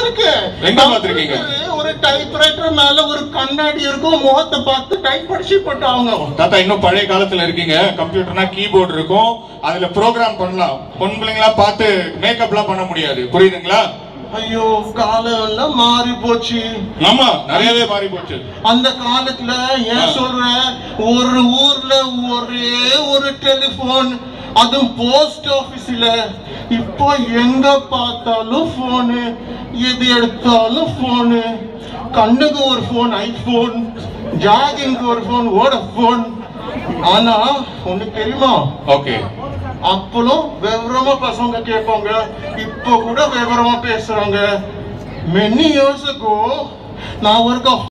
பார்த்திருக்கேன் எங்க பார்த்திருக்கீங்க? ஒரு டைப்ரைட்டர் மேல ஒரு கண்ணாடி இருக்கும் முகத்தை பார்த்து டைப் அடிச்சு போட்டாங்க தாத்தா இன்னும் பழைய காலத்துல இருக்கீங்க கம்ப்யூட்டர்னா கீபோர்டு இருக்கும் அதுல ப்ரோக்ராம் பண்ணலாம் பொன் பிள்ளைங்களா பார்த்து மேக்கப்லாம் பண்ண முடியாது புரியுதுங்களா ஐயோ காலம் எல்லாம் மாறி போச்சு ஆமா நிறையவே மாறி போச்சு அந்த காலத்துல ஏன் சொல்ற ஒரு ஊர்ல ஒரே ஒரு டெலிபோன் அதுவும் போஸ்ட் ஆபீஸ்ல இப்போ எங்க பார்த்தாலும் போனு எது எடுத்தாலும் போனு கண்ணுக்கு ஒரு போன் ஐபோன் ஜாகிங்க்கு ஒரு போன் வோடஃபோன் ஆனா உனக்கு தெரியுமா ஓகே அப்பளும் விவரமா பசங்க கேட்பாங்க இப்போ கூட விவரமா பேசுறாங்க மெனி இயர்ஸ் ago நான் ஒரு